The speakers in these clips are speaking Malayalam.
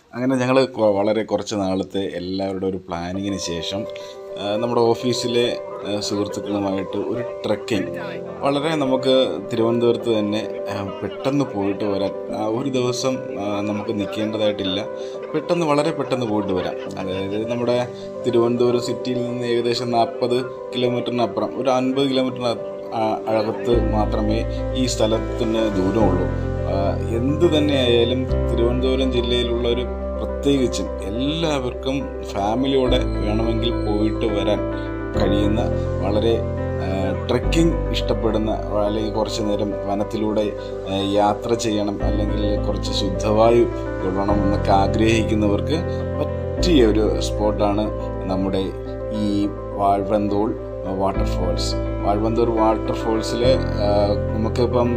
അങ്ങനെ ഞങ്ങൾ വളരെ കുറച്ച് നാളത്തെ എല്ലാവരുടെ ഒരു പ്ലാനിങ്ങിന് ശേഷം ആ, നമ്മുടെ ഓഫീസിലെ ആ, സുഹൃത്തുക്കളുമായിട്ട് ഒരു ട്രക്കിംഗ് വളരെ നമുക്ക് തിരുവനന്തപുരത്ത് തന്നെ ആ, പെട്ടെന്ന് പോയിട്ട് വരാൻ ആ, ഒരു ദിവസം ആ, നമുക്ക് നിൽക്കേണ്ടതായിട്ടില്ല പെട്ടെന്ന് വളരെ പെട്ടെന്ന് പോയിട്ട് വരാം അതായത് നമ്മുടെ തിരുവനന്തപുരം സിറ്റിയിൽ നിന്ന് ഏകദേശം നാൽപ്പത് കിലോമീറ്ററിനപ്പുറം ഒരു അൻപത് കിലോമീറ്ററിന് അകത്ത് മാത്രമേ ഈ സ്ഥലത്തിന് ദൂരമുള്ളൂ ആ, എന്ത് തന്നെയായാലും തിരുവനന്തപുരം ജില്ലയിലുള്ള ഒരു പ്രത്യേകിച്ചും എല്ലാവർക്കും ഫാമിലിയോടെ വേണമെങ്കിൽ പോയിട്ട് വരാൻ കഴിയുന്ന വളരെ ട്രക്കിംഗ് ഇഷ്ടപ്പെടുന്ന അല്ലെങ്കിൽ കുറച്ച് നേരം വനത്തിലൂടെ ആ, യാത്ര ചെയ്യണം അല്ലെങ്കിൽ കുറച്ച് ശുദ്ധവായു കൊള്ളണം എന്നൊക്കെ ആഗ്രഹിക്കുന്നവർക്ക് പറ്റിയ ഒരു സ്പോട്ടാണ് നമ്മുടെ ഈ വാഴ്വന്തോൾ വാട്ടർഫോൾസ് വാഴ്വന്തൂർ വാട്ടർഫോൾസിൽ നമുക്കിപ്പം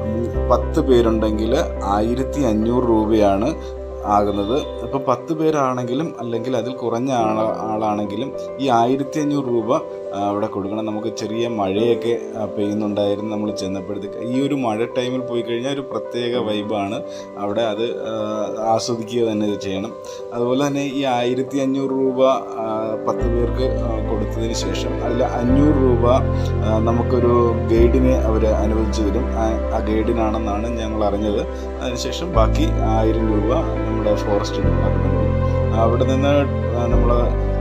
പത്ത് പേരുണ്ടെങ്കിൽ ആയിരത്തി അഞ്ഞൂറ് രൂപയാണ് ആകുന്നത് അപ്പോൾ പത്ത് പേരാണെങ്കിലും അല്ലെങ്കിൽ അതിൽ കുറഞ്ഞ ആള ആളാണെങ്കിലും ഈ ആയിരത്തി അഞ്ഞൂറ് രൂപ ആ, അവിടെ കൊടുക്കണം നമുക്ക് ചെറിയ മഴയൊക്കെ ആ, പെയ്യുന്നുണ്ടായിരുന്നു നമ്മൾ ചെന്നപ്പോഴത്തേക്ക് ഈ ഒരു മഴ ടൈമിൽ പോയി കഴിഞ്ഞാൽ ഒരു പ്രത്യേക വൈബാണ് അവിടെ അത് ആ, ആസ്വദിക്കുക തന്നെ ചെയ്യണം അതുപോലെ തന്നെ ഈ ആയിരത്തി അഞ്ഞൂറ് രൂപ ആ, പത്ത് പേർക്ക് ആ, കൊടുത്തതിന് ശേഷം അതിൽ അഞ്ഞൂറ് രൂപ ആ, നമുക്കൊരു ഗൈഡിനെ അവർ അനുവദിച്ചു തരും ആ- ആ ഗൈഡിനാണെന്നാണ് ഞങ്ങൾ അറിഞ്ഞത് അതിനുശേഷം ബാക്കി ആയിരം രൂപ നമ്മുടെ ഫോറസ്റ്റ് ഡിപ്പാർട്ട്മെൻറ്റ് അവിടെ നിന്ന് നമ്മൾ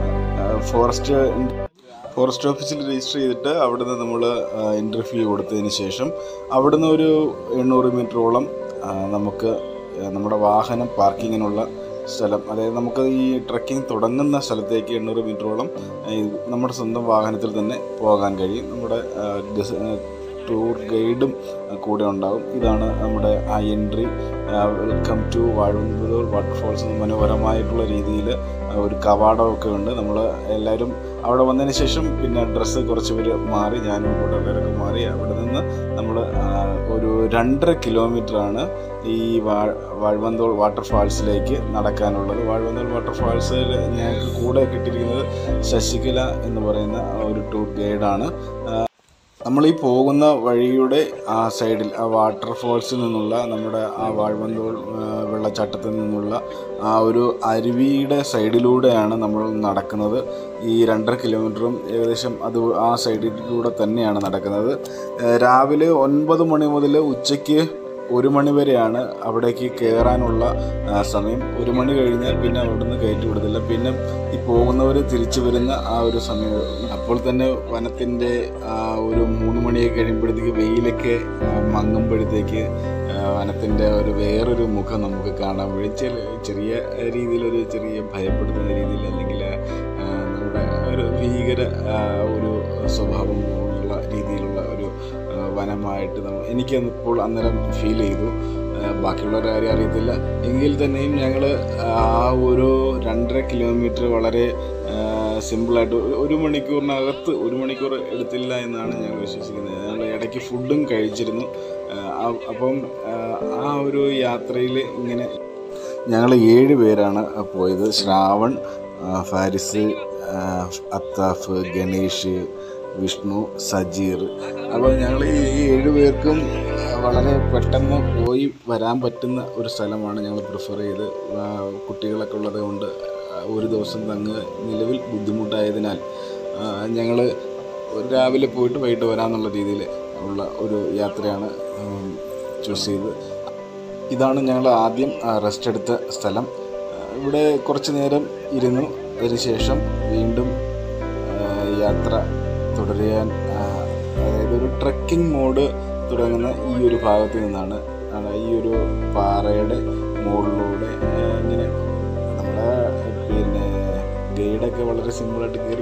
ഫോറസ്റ്റ് ഫോറസ്റ്റ് ഓഫീസിൽ രജിസ്റ്റർ ചെയ്തിട്ട് അവിടുന്ന് നമ്മൾ ഇൻ്റർവ്യൂ കൊടുത്തതിന് ശേഷം അവിടുന്ന് ഒരു എണ്ണൂറ് മീറ്ററോളം ആ, നമുക്ക് ആ, നമ്മുടെ വാഹനം പാർക്കിങ്ങിനുള്ള സ്ഥലം അതായത് നമുക്ക് ഈ ട്രക്കിംഗ് തുടങ്ങുന്ന സ്ഥലത്തേക്ക് എണ്ണൂറ് മീറ്ററോളം ഈ നമ്മുടെ സ്വന്തം വാഹനത്തിൽ തന്നെ പോകാൻ കഴിയും നമ്മുടെ ആ, ഗസ്- ആ, ടൂർ ഗൈഡും കൂടെ ഉണ്ടാകും ഇതാണ് നമ്മുടെ ആ entry welcome to Vazhampathur waterfalls എന്ന് മനോഹരമായിട്ടുള്ള രീതിയിൽ ഒരു കവാടമൊക്കെ ഉണ്ട് നമ്മൾ എല്ലാവരും അവിടെ വന്നതിന് ശേഷം പിന്നെ ഡ്രസ്സ് കുറച്ച് പേര് മാറി ഞാനും കൂടെ ഉള്ളവരൊക്കെ മാറി അവിടെ നിന്ന് നമ്മൾ ഒരു രണ്ടര കിലോമീറ്ററാണ് ഈ വാ വാഴ്വന്തോൾ വാട്ടർഫാൾസിലേക്ക് നടക്കാനുള്ളത് വാഴ്വന്തോൾ വാട്ടർഫാൾസിൽ ഞങ്ങൾക്ക് കൂടെ കിട്ടിയിരിക്കുന്നത് ശശികല എന്ന് പറയുന്ന ഒരു ടൂർ ഗൈഡാണ് നമ്മൾ ഈ പോകുന്ന വഴിയുടെ ആ സൈഡിൽ ആ വാട്ടർഫോൾസിൽ നിന്നുള്ള നമ്മുടെ ആ വാഴ്വന്തോൾ ആ, വെള്ളച്ചാട്ടത്തിൽ നിന്നുള്ള ആ ഒരു അരുവിയുടെ സൈഡിലൂടെയാണ് നമ്മൾ നടക്കുന്നത് ഈ രണ്ടര കിലോമീറ്ററും ഏകദേശം അത് ആ സൈഡിലൂടെ തന്നെയാണ് നടക്കുന്നത് ഏ, രാവിലെ ഒൻപത് മണി മുതൽ ഉച്ചയ്ക്ക് ഒരു മണി വരെയാണ് അവിടേക്ക് കയറാനുള്ള ആ, സമയം ഒരു മണി കഴിഞ്ഞാൽ പിന്നെ അവിടുന്ന് കയറ്റി വിടത്തില്ല പിന്നെ ഈ പോകുന്നവർ തിരിച്ചു വരുന്ന ആ ഒരു സമയം അപ്പോൾ തന്നെ വനത്തിൻ്റെ ആ ഒരു മൂന്ന് മണിയൊക്കെ കഴിയുമ്പോഴത്തേക്ക് വെയിലൊക്കെ ആ, മങ്ങുമ്പോഴത്തേക്ക് ആ, വനത്തിൻ്റെ ഒരു വേറൊരു മുഖം നമുക്ക് കാണാൻ കഴിയും ചെറിയ ചെറിയ രീതിയിലൊരു ചെറിയ ഭയപ്പെടുത്തുന്ന രീതിയിൽ അല്ലെങ്കിൽ ആ, നമ്മുടെ ഒരു ഭീകര ആ, ഒരു സ്വഭാവം ഉള്ള രീതിയിലുള്ള ഒരു ആ, വനമായിട്ട് നമ്മൾ എനിക്കപ്പോൾ അന്നേരം ഫീൽ ചെയ്തു ആ, ബാക്കിയുള്ളവരുടെ കാര്യം അറിയത്തില്ല എങ്കിൽ തന്നെയും ഞങ്ങൾ ആ ഒരു രണ്ടര കിലോമീറ്റർ വളരെ സിമ്പിളായിട്ട് ഒരു മണിക്കൂറിനകത്ത് ഒരു മണിക്കൂർ എടുത്തില്ല എന്നാണ് ഞങ്ങൾ വിശ്വസിക്കുന്നത് ഞങ്ങൾ ഇടയ്ക്ക് ഫുഡും കഴിച്ചിരുന്നു ആ, ആ- അപ്പം ആ, ആ ഒരു യാത്രയിൽ ഇങ്ങനെ ഞങ്ങൾ ഏഴ് പേരാണ് പോയത് ശ്രാവൺ ആ, ഫാരിസ് ആ, അത്താഫ് ഗണേഷ് വിഷ്ണു സജീർ അപ്പോൾ ഞങ്ങൾ ഈ ഏഴ് പേർക്കും വളരെ പെട്ടെന്ന് പോയി വരാൻ പറ്റുന്ന ഒരു സ്ഥലമാണ് ഞങ്ങൾ പ്രിഫർ ചെയ്ത് ആ, കുട്ടികളൊക്കെ ഉള്ളത് കൊണ്ട് ഒരു ദിവസം തങ്ങ് നിലവിൽ ബുദ്ധിമുട്ടായതിനാൽ ഞങ്ങൾ രാവിലെ പോയിട്ട് വൈകിട്ട് വരാമെന്നുള്ള രീതിയിൽ ഉള്ള ഒരു യാത്രയാണ് ചൂസ് ചെയ്തത് ഇതാണ് ഞങ്ങൾ ആദ്യം റെസ്റ്റ് എടുത്ത സ്ഥലം ആ, ഇവിടെ കുറച്ച് നേരം ഇരുന്നു അതിനുശേഷം വീണ്ടും ആ, യാത്ര തുടരാൻ ആ, അതായത് ഒരു ട്രക്കിംഗ് മോഡ് തുടങ്ങുന്ന ഈ ഒരു ഭാഗത്ത് നിന്നാണ് ആണ് ഈ ഒരു പാറയുടെ മുകളിലൂടെ ആ, ഇങ്ങനെ നമ്മുടെ പിന്നെ ഗൈഡൊക്കെ വളരെ സിമ്പിളായിട്ട് കയറി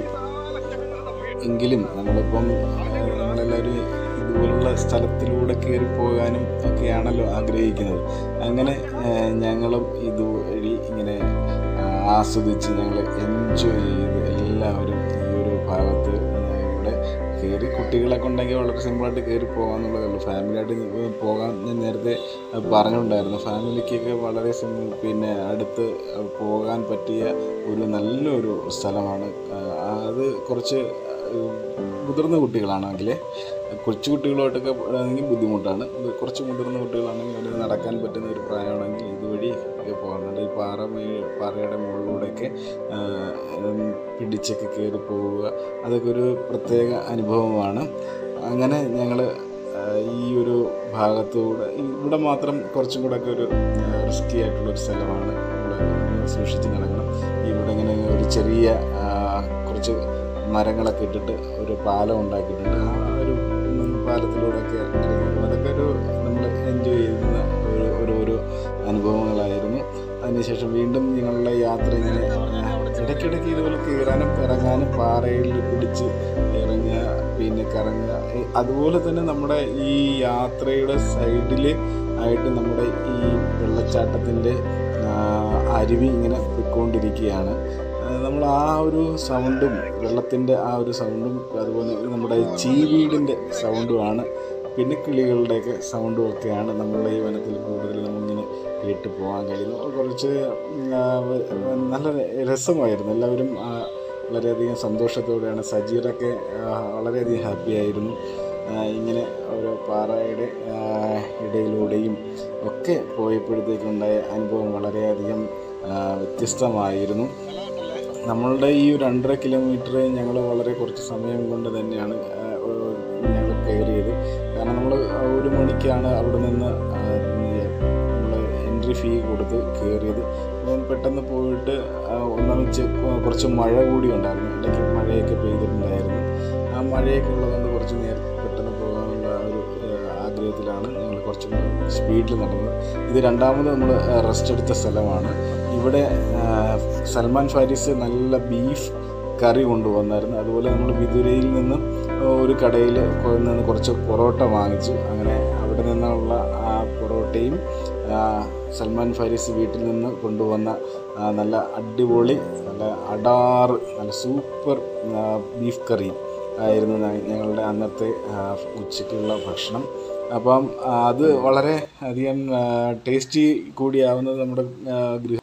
എങ്കിലും നമ്മളിപ്പം ആ, നമ്മളെല്ലാവരും ഇതുപോലുള്ള സ്ഥലത്തിലൂടെ കയറി പോകാനും ഒക്കെയാണല്ലോ ആഗ്രഹിക്കുന്നത് അങ്ങനെ ആ, ഞങ്ങളും ഇതുവഴി ഇങ്ങനെ ആ, ആസ്വദിച്ച് ഞങ്ങൾ എൻജോയ് ചെയ്ത് എല്ലാവരും ഈ ഒരു ഭാഗത്ത് ആ, ഇവിടെ കയറി കുട്ടികളൊക്കെ ഉണ്ടെങ്കിൽ വളരെ സിമ്പിളായിട്ട് കയറി പോകാമെന്നുള്ളതേ ഉള്ളൂ ഫാമിലിയായിട്ട് പോകാൻ ഞാൻ നേരത്തെ പറഞ്ഞിട്ടുണ്ടായിരുന്നു ഫാമിലിക്കൊക്കെ വളരെ സിമ്പിൾ പിന്നെ അടുത്ത് പോകാൻ പറ്റിയ ഒരു നല്ലൊരു സ്ഥലമാണ് ആ, അത് കുറച്ച് മുതിർന്ന കുട്ടികളാണെങ്കിൽ കൊച്ചു കുട്ടികളുമായിട്ടൊക്കെ ആണെങ്കിൽ ബുദ്ധിമുട്ടാണ് ഇത് കുറച്ച് മുതിർന്ന കുട്ടികളാണെങ്കിൽ അവർ നടക്കാൻ പറ്റുന്ന ഒരു പ്രായമാണെങ്കിൽ ഇതുവഴി വഴി ഒക്കെ പോകുന്നുണ്ട് ഈ പാറ മേ- പാറയുടെ മുകളിലൂടെയൊക്കെ ആ, ഉം, പിടിച്ചൊക്കെ കയറി പോവുക അതൊക്കെ ഒരു പ്രത്യേക അനുഭവമാണ് അങ്ങനെ ഞങ്ങൾ ഈ ഒരു ഭാഗത്തൂടെ ഇവിടെ മാത്രം കുറച്ചും കൂടെ ഒക്കെ ഒരു റിസ്കി ആയിട്ടുള്ളൊരു സ്ഥലമാണ് നമ്മൾ സൂക്ഷിച്ച് നടക്കണം ഇവിടെ ഇങ്ങനെ ഒരു ചെറിയ ആ, കുറച്ച് മരങ്ങളൊക്കെ ഇട്ടിട്ട് ഒരു പാലം ഉണ്ടാക്കിയിട്ടുണ്ട് ആ ഒരു ഉം, പാലത്തിലൂടെയൊക്കെ ഇറങ്ങി വരും. അതൊക്കെ ഒരു നമ്മൾ എൻജോയ് ചെയ്യുന്ന ഒരു ഒരു ഒരു അനുഭവങ്ങളായിരുന്നു അതിനുശേഷം വീണ്ടും ഞങ്ങളുടെ യാത്ര ഇങ്ങനെ ആ, ഇടയ്ക്കിടയ്ക്ക് ഇതുപോലെ കയറാനും ഇറങ്ങാനും പാറയിൽ പിടിച്ച് ഇറങ്ങുക പിന്നെ കറങ്ങുക ഏ, അതുപോലെ തന്നെ നമ്മുടെ ഈ യാത്രയുടെ സൈഡിൽ ആയിട്ട് നമ്മുടെ ഈ വെള്ളച്ചാട്ടത്തിൻ്റെ അരുവി ഇങ്ങനെ പൊയ്ക്കൊണ്ടിരിക്കുകയാണ് നമ്മൾ ആ ഒരു സൗണ്ടും വെള്ളത്തിൻ്റെ ആ ഒരു സൗണ്ടും അതുപോലെ നമ്മുടെ ചീവീടിൻ്റെ സൗണ്ടുമാണ് പിന്നെ കിളികളുടെയൊക്കെ സൗണ്ടും ഒക്കെയാണ് നമ്മളുടെ ഈ വനത്തിൽ കൂടുതൽ നമ്മളിങ്ങനെ കേട്ട് പോകാൻ കഴിയുന്നു അത് കുറച്ച് ആ, നല്ല രസമായിരുന്നു എല്ലാവരും ആ, വളരെയധികം സന്തോഷത്തോടെയാണ് സജീറൊക്കെ ആ, വളരെയധികം ഹാപ്പി ആയിരുന്നു ആ, ഇങ്ങനെ ഓരോ പാറയുടെ ആ, ഇടയിലൂടെയും ഒക്കെ പോയപ്പോഴത്തേക്കുണ്ടായ അനുഭവം വളരെയധികം ആ, വ്യത്യസ്തമായിരുന്നു നമ്മളുടെ ഈ ഒരു രണ്ടര കിലോമീറ്റർ ഞങ്ങൾ വളരെ കുറച്ച് സമയം കൊണ്ട് തന്നെയാണ് ഞങ്ങൾ കയറിയത് കാരണം നമ്മൾ ഒരു മണിക്കാണ് അവിടെ നിന്ന് നമ്മൾ എൻട്രി ഫീ കൊടുത്ത് കയറിയത് അപ്പം പെട്ടെന്ന് പോയിട്ട് ആ, ഒന്നാമത് ചെ- കുറച്ച് മഴ കൂടി ഉണ്ടായിരുന്നു ഇടയ്ക്ക് മഴയൊക്കെ പെയ്തിട്ടുണ്ടായിരുന്നു ആ മഴയൊക്കെ ഉള്ളതുകൊണ്ട് കുറച്ച് നേരത്തെ പെട്ടെന്ന് പോകാനുള്ള ആ ഒരു ഏഹ്, ആഗ്രഹത്തിലാണ് ഞങ്ങൾ കുറച്ചും കൂടെ സ്പീഡിൽ നടന്നത് ഇത് രണ്ടാമത് നമ്മൾ റെസ്റ്റ് എടുത്ത സ്ഥലമാണ് ഇവിടെ ആ, സൽമാൻ ഫാരിസ് നല്ല ബീഫ് കറി കൊണ്ടുവന്നായിരുന്നു അതുപോലെ നമ്മൾ വിതുരയിൽ നിന്നും ഒരു കടയിൽ നിന്ന് കുറച്ച് പൊറോട്ട വാങ്ങിച്ചു അങ്ങനെ അവിടെ നിന്നുള്ള ആ പൊറോട്ടയും ആ, സൽമാൻ ഫാരിസ് വീട്ടിൽ നിന്ന് കൊണ്ടുവന്ന ആ, നല്ല അടിപൊളി നല്ല അടാറ് നല്ല സൂപ്പർ ആ, ബീഫ് കറി ആയിരുന്നു ഞ- ഞങ്ങളുടെ അന്നത്തെ ആ, ഉച്ചയ്ക്കുള്ള ഭക്ഷണം അപ്പം ആ, അത് വളരെ അധികം ടേസ്റ്റി കൂടിയാവുന്നത് നമ്മുടെ ആ, ഗൃഹ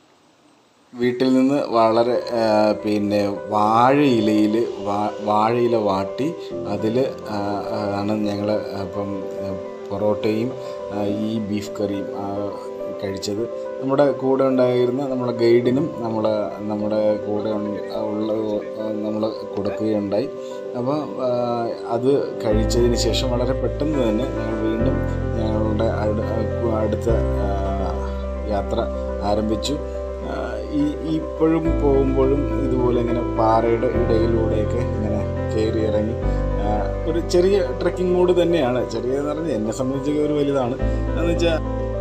വീട്ടിൽ നിന്ന് വളരെ ആ, പിന്നെ വാഴയിലയിൽ വാ വാഴയില വാട്ടി അതിൽ ആണ് ഞങ്ങൾ അപ്പം ആ, പൊറോട്ടയും ആ, ഈ ബീഫ് കറിയും ആ, കഴിച്ചത് നമ്മുടെ കൂടെ ഉണ്ടായിരുന്ന നമ്മുടെ ഗൈഡിനും നമ്മൾ നമ്മുടെ കൂടെ ഉൺ- ഉള്ള നമ്മൾ കൊടുക്കുകയുണ്ടായി അപ്പോൾ അത് കഴിച്ചതിന് ശേഷം വളരെ പെട്ടെന്ന് തന്നെ ഞങ്ങൾ വീണ്ടും ഞങ്ങളുടെ അടു- അടുത്ത ആ, യാത്ര ആരംഭിച്ചു ആ, ഈ ഇപ്പോഴും പോകുമ്പോഴും ഇതുപോലെ ഇങ്ങനെ പാറയുടെ ഇടയിലൂടെയൊക്കെ ഇങ്ങനെ കയറി ഇറങ്ങി ആ, ഒരു ചെറിയ ട്രക്കിംഗ് മൂഡ് തന്നെയാണ് ചെറിയതെന്ന് പറഞ്ഞാൽ എന്നെ സംബന്ധിച്ചൊക്കെ ഒരു വലുതാണ് എന്ന് വെച്ചാൽ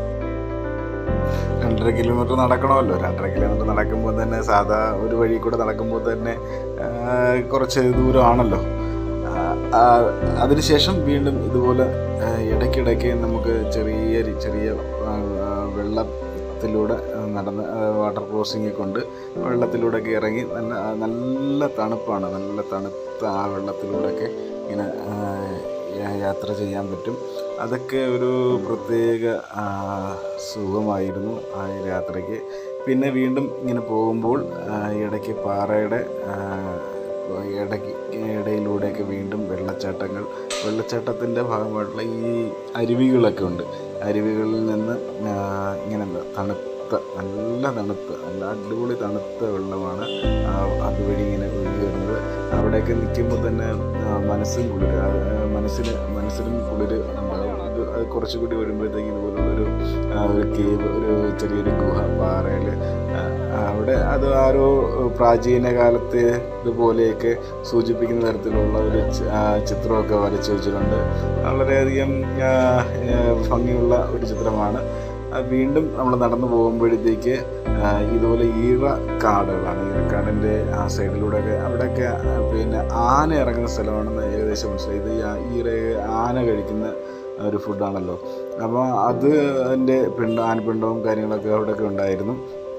രണ്ടര കിലോമീറ്റർ നടക്കണമല്ലോ രണ്ടര കിലോമീറ്റർ നടക്കുമ്പോൾ തന്നെ സാധാ ഒരു വഴി കൂടെ നടക്കുമ്പോൾ തന്നെ ആ, കുറച്ച് ദൂരമാണല്ലോ ആ, ആ, അതിനുശേഷം വീണ്ടും ഇതുപോലെ ആ, ഇടയ്ക്കിടയ്ക്ക് നമുക്ക് ചെറിയ രി- ചെറിയ ആ, ആ, വെള്ളത്തിലൂടെ നടന്ന് ആ, വാട്ടർ ക്രോസിംഗ് കൊണ്ട് വെള്ളത്തിലൂടെയൊക്കെ ഇറങ്ങി നല്ല ആ, നല്ല തണുപ്പാണ് നല്ല തണുത്ത ആ വെള്ളത്തിലൂടെയൊക്കെ ഇങ്ങനെ ആ, യാ- യാത്ര ചെയ്യാൻ പറ്റും അതൊക്കെ ഒരു പ്രത്യേക ആ, സുഖമായിരുന്നു ആ യാത്രയ്ക്ക് പിന്നെ വീണ്ടും ഇങ്ങനെ പോകുമ്പോൾ ആ, ഇടയ്ക്ക് പാറയുടെ ആ, ഇടയ്ക്ക് ഇടയിലൂടെയൊക്കെ വീണ്ടും വെള്ളച്ചാട്ടങ്ങൾ വെള്ളച്ചാട്ടത്തിൻ്റെ ഭാഗമായിട്ടുള്ള ഈ അരുവികളൊക്കെ ഉണ്ട് അരുവികളിൽ നിന്ന് ആ, ഇങ്ങനെ തണുത്ത നല്ല തണുത്ത നല്ല അടിപൊളി തണുത്ത വെള്ളമാണ് ആ, അതുവഴി ഇങ്ങനെ ഒഴുകി വരുന്നത് അവിടെയൊക്കെ നിൽക്കുമ്പോൾ തന്നെ ആ, മനസ്സും കുളിര് ആ, മനസ്സിന് മനസ്സിനും കുളിര് ഉണ്ടാകും അത് അത് കുറച്ചുകൂടി വരുമ്പോഴത്തേക്ക് ഇതുപോലുള്ളൊരു ആ, ഒരു കേവ് ഒരു ചെറിയൊരു ഗുഹ പാറയിൽ അവിടെ അത് ആരോ പ്രാചീന കാലത്തെ ഇതുപോലെയൊക്കെ സൂചിപ്പിക്കുന്ന തരത്തിലുള്ള ഒരു ചി- ആ, ചിത്രമൊക്കെ വരച്ചു വെച്ചിട്ടുണ്ട് വളരെയധികം ആ, ആ, ഭംഗിയുള്ള ഒരു ചിത്രമാണ് ആ, വീണ്ടും നമ്മൾ നടന്നു പോകുമ്പോഴത്തേക്ക് ആ, ഇതുപോലെ ഈറ കാടുകളാണ് ഈറക്കാടിൻ്റെ ആ സൈഡിലൂടെയൊക്കെ അവിടെയൊക്കെ ആ, പിന്നെ ആന ഇറങ്ങുന്ന സ്ഥലമാണെന്ന് ഏകദേശം മനസ്സിലായി ഇത് ഈ ആ- ഈറ ആന കഴിക്കുന്ന ഒരു ഫുഡാണല്ലോ അപ്പോൾ അത് അതിൻ്റെ പിണ്ട ആനപ്പിണ്ടവും കാര്യങ്ങളൊക്കെ അവിടെയൊക്കെ ഉണ്ടായിരുന്നു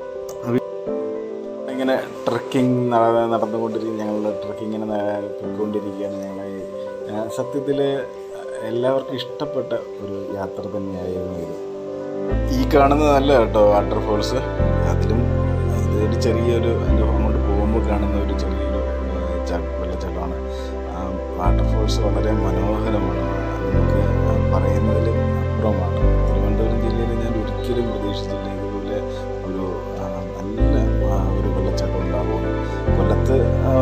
ഇങ്ങനെ ട്രക്കിംഗ് നടന്നുകൊണ്ടിരിക്കും ഞങ്ങളുടെ ട്രക്കിംഗ് ഇങ്ങനെ ന- പോയിക്കൊണ്ടിരിക്കുകയാണ് ഞങ്ങൾ സത്യത്തിൽ എല്ലാവർക്കും ഇഷ്ടപ്പെട്ട ഒരു യാത്ര തന്നെയായിരുന്നു ഇത് ഈ കാണുന്നതല്ല കേട്ടോ വാട്ടർഫോൾസ് അതിലും ഇതൊരു ചെറിയൊരു അനുഭവം കൊണ്ട് പോകുമ്പോൾ കാണുന്ന ഒരു ചെറിയൊരു ഏഹ്, ച- വെള്ളച്ചാട്ടമാണ് വാട്ടർഫോൾസ് വളരെ മനോഹരമാണ് അത് നമുക്ക് പറയുന്നതിൽ അപ്പുറമാണ് തിരുവനന്തപുരം ജില്ലയിൽ ഞാൻ ഒരിക്കലും പ്രതീക്ഷിച്ചില്ല ഇതുപോലെ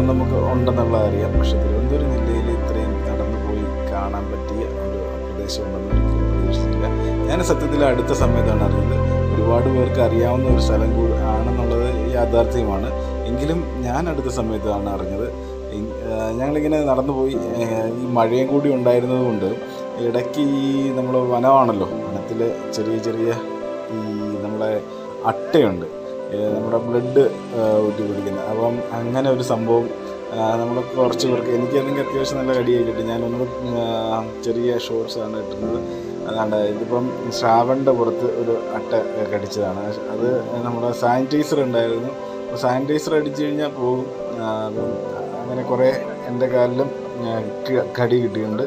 നമുക്ക് ഉണ്ടെന്നുള്ള അറിയാം പക്ഷെ തിരുവനന്തപുരം ജില്ലയിൽ ഇത്രയും നടന്നു പോയി കാണാൻ പറ്റിയ ഒരു പ്രദേശം ഉണ്ടെന്ന് ഒരിക്കലും പ്രതീക്ഷിച്ചില്ല ഞാൻ സത്യത്തിൽ അടുത്ത സമയത്താണ് അറിയുന്നത് ഒരുപാട് പേർക്ക് അറിയാവുന്ന ഒരു സ്ഥലം കൂടി ആണെന്നുള്ളത് യാഥാർത്ഥ്യമാണ് എങ്കിലും ഞാൻ അടുത്ത സമയത്താണ് അറിഞ്ഞത് ഇ- ആ, ഞങ്ങളിങ്ങനെ നടന്നു പോയി ഏ, ഈ മഴയും കൂടി ഉണ്ടായിരുന്നത് കൊണ്ട് ഇടയ്ക്ക് ഈ നമ്മൾ വനമാണല്ലോ വനത്തിൽ ചെറിയ ചെറിയ ഈ നമ്മളെ അട്ടയുണ്ട് ഏ, നമ്മുടെ ബ്ലഡ് ഊറ്റി പിടിക്കുന്നത് അപ്പം അങ്ങനെ ഒരു സംഭവം നമ്മൾ കുറച്ച് പേർക്ക് എനിക്കാണെങ്കിൽ അത്യാവശ്യം നല്ല കടിയായി കിട്ടി ഞാനൊന്ന് ആ, ചെറിയ ഷോർട്സ് ആണ് ഇട്ടിരുന്നത് അതാണ്ട് ഇതിപ്പം ശ്രാവണിൻ്റെ പുറത്ത് ഒരു അട്ട കടിച്ചതാണ് അത് നമ്മുടെ സാനിറ്റൈസർ ഉണ്ടായിരുന്നു അപ്പോൾ സാനിറ്റൈസർ അടിച്ചു കഴിഞ്ഞാൽ പോകും ആ, അപ്പം അങ്ങനെ കുറേ എൻ്റെ കാലിലും ആ, ക- കടി കിട്ടിയിട്ടുണ്ട്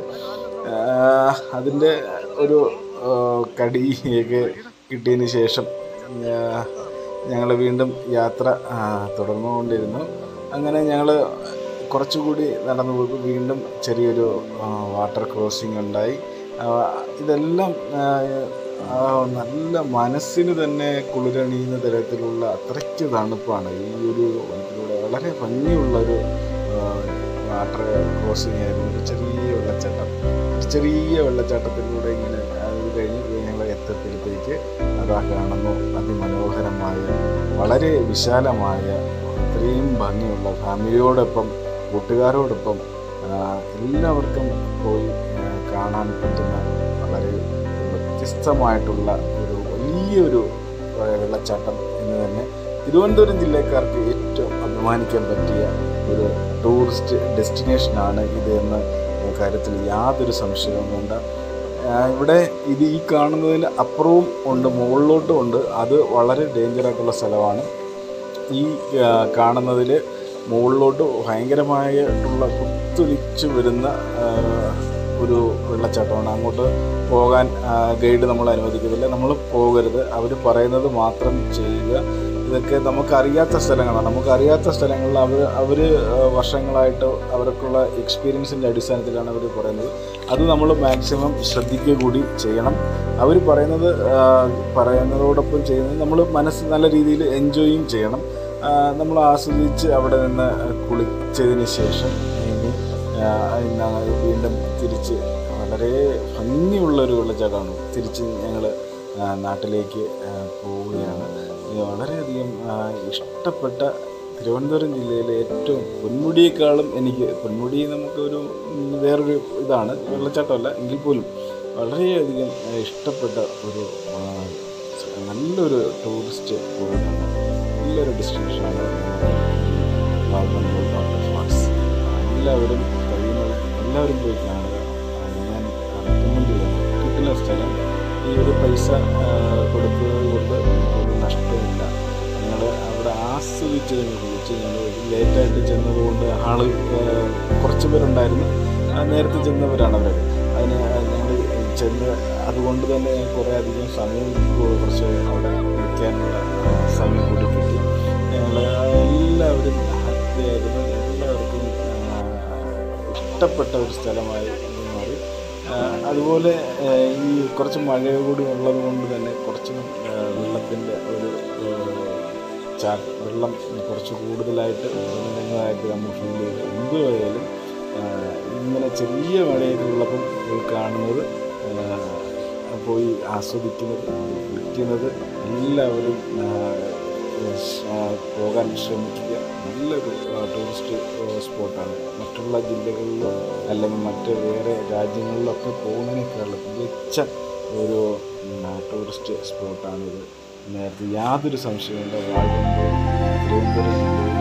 അതിൻ്റെ ഒരു ആ, കടിയൊക്കെ കിട്ടിയതിന് ശേഷം ഞങ്ങൾ വീണ്ടും യാത്ര ആ, തുടർന്നുകൊണ്ടിരുന്നു അങ്ങനെ ഞങ്ങൾ കുറച്ചുകൂടി നടന്നു പോയപ്പോൾ വീണ്ടും ചെറിയൊരു ആ, വാട്ടർ ക്രോസിംഗ് ഉണ്ടായി ആ, ഇതെല്ലാം ആ, ആ, നല്ല മനസ്സിന് തന്നെ കുളിരണിയുന്ന തരത്തിലുള്ള അത്രയ്ക്ക് തണുപ്പാണ് ഈ ഒരു വനത്തിലൂടെ വളരെ ഭംഗിയുള്ളൊരു വാട്ടർ ക്രോസിംഗ് ആയിരുന്നു ഒരു ചെറിയ വെള്ളച്ചാട്ടം ഒരു ചെറിയ വെള്ളച്ചാട്ടത്തിലൂടെ ഇങ്ങനെ അത് കഴിഞ്ഞ് ഞങ്ങൾ എത്തത്തിലത്തേക്ക് അതാ കാണുന്നു അതിമനോഹരമായ വളരെ വിശാലമായ ഇത്രയും ഭംഗിയുള്ള ഫാമിലിയോടൊപ്പം കൂട്ടുകാരോടൊപ്പം ആ, എല്ലാവർക്കും പോയി ആ, കാണാൻ പറ്റുന്ന വളരെ വ്യത്യസ്തമായിട്ടുള്ള ഒരു വലിയൊരു ആ, വെള്ളച്ചാട്ടം എന്ന് തന്നെ തിരുവനന്തപുരം ജില്ലക്കാർക്ക് ഏറ്റവും അഭിമാനിക്കാൻ പറ്റിയ ഒരു ടൂറിസ്റ്റ് ഡെസ്റ്റിനേഷനാണ് ഇത് എന്ന കാര്യത്തിൽ യാതൊരു സംശയവും വേണ്ട ആ, ഇവിടെ ഇത് ഈ കാണുന്നതിന് അപ്പുറവും ഉണ്ട് മുകളിലോട്ടും ഉണ്ട് അത് വളരെ ഡേഞ്ചർ ആയിട്ടുള്ള സ്ഥലമാണ് ഈ ആ, കാണുന്നതിൽ മുകളിലോട്ട് ഭയങ്കരമായിട്ടുള്ള കുത്തൊലിച്ച് വരുന്ന ആ, ഒരു വെള്ളച്ചാട്ടമാണ് അങ്ങോട്ട് പോകാൻ ഗൈഡ് നമ്മൾ അനുവദിക്കുന്നില്ല നമ്മൾ പോകരുത് അവർ പറയുന്നത് മാത്രം ചെയ്യുക ഇതൊക്കെ നമുക്കറിയാത്ത സ്ഥലങ്ങളാണ് നമുക്കറിയാത്ത സ്ഥലങ്ങളിൽ അവർ അവർ വർഷങ്ങളായിട്ട് അവർക്കുള്ള എക്സ്പീരിയൻസിൻ്റെ അടിസ്ഥാനത്തിലാണ് അവർ പറയുന്നത് അത് നമ്മൾ മാക്സിമം ശ്രദ്ധിക്കുക കൂടി ചെയ്യണം അവർ പറയുന്നത് ആ, പറയുന്നതോടൊപ്പം ചെയ്യുന്നത് നമ്മൾ മനസ്സ് നല്ല രീതിയിൽ എൻജോയും ചെയ്യണം ആ, നമ്മൾ ആസ്വദിച്ച് അവിടെ നിന്ന് കുളിച്ചതിന് ശേഷം ഇനി ആ, ഇന്ന് വീണ്ടും തിരിച്ച് വളരെ ഭംഗിയുള്ളൊരു വെള്ളച്ചാട്ടമാണ് തിരിച്ച് ഞങ്ങൾ നാട്ടിലേക്ക് ആ, പോവുകയാണ് ഇത് വളരെയധികം ആ, ഇഷ്ടപ്പെട്ട തിരുവനന്തപുരം ജില്ലയിലെ ഏറ്റവും പൊന്മുടിയേക്കാളും എനിക്ക് പൊന്മുടി നമുക്കൊരു ഉം, വേറൊരു ഇതാണ് വെള്ളച്ചാട്ടമല്ല എങ്കിൽ പോലും വളരെയധികം ആ, ഇഷ്ടപ്പെട്ട ഒരു ആ, നല്ലൊരു ടൂറിസ്റ്റ് പോയിന്റാണ് നല്ലൊരു ഡെസ്റ്റിനേഷനാണ് വാഗമൺ വാട്ടർ ഫാൾസ് എല്ലാവരും കഴിയുന്നത് എല്ലാവരും പോയി കാണുക ആ, ഞാൻ റെക്കമെൻഡ് ചെയ്യുന്നു കിട്ടുന്ന സ്ഥലം ഈ ഒരു പൈസ ആ, കൊടുക്കുന്നത് കൊണ്ട് ഒരു നഷ്ടമില്ല ഞങ്ങൾ അവിടെ ആസ്വദിച്ച് ഞങ്ങൾ കുളിച്ച് ഞങ്ങൾ ലേറ്റായിട്ട് ചെന്നതുകൊണ്ട് ആള് ആ, കുറച്ച് പേരുണ്ടായിരുന്നു ആ, നേരത്തെ ചെന്നവരാണ് അവരൊക്കെ അതിന് ഞങ്ങൾ ചെന്ന് അതുകൊണ്ട് തന്നെ കുറേ അധികം സമയം കുറച്ച് അവിടെ നിൽക്കാനുള്ള ആ, സമയം കൂടി കിട്ടി ഞങ്ങൾ എല്ലാവരും ഹാപ്പിയായിരുന്നു എല്ലാവർക്കും ആ, ഇഷ്ടപ്പെട്ട ഒരു സ്ഥലമായി മാറി ആ, അതുപോലെ ആ, ഈ കുറച്ച് മഴ കൂടി ഉള്ളത് കൊണ്ട് തന്നെ കുറച്ച് വെള്ളത്തിൻ്റെ ഒരു ആ, ചാ വെള്ളം കുറച്ച് കൂടുതലായിട്ട് വരുന്നതായിട്ട് നമ്മൾ ഫീൽ ചെയ്തു എന്തുമായാലും ആ, ഇങ്ങനെ ചെറിയ മഴയൊക്കെ ഉള്ളപ്പം പോയി കാണുന്നത് ആ, പോയി ആസ്വദിക്കുന്നത് കുളിക്കുന്നത് എല്ലാവരും ആ, ആ, പോകാൻ ശ്രമിക്കുക നല്ലൊരു ആ, ടൂറിസ്റ്റ് ആ, സ്പോട്ടാണ് മറ്റുള്ള ജില്ലകളിലോ അല്ലെങ്കിൽ മറ്റ് വേറെ രാജ്യങ്ങളിലൊക്കെ പോകുന്നതിനേക്കാളും മികച്ച ഒരു ഉം, ആ, ടൂറിസ്റ്റ് സ്പോട്ടാണിത് നേരത്തെ യാതൊരു സംശയമില്ല വാഗമൺ തിരുവനന്തപുരം ജില്ലയിൽ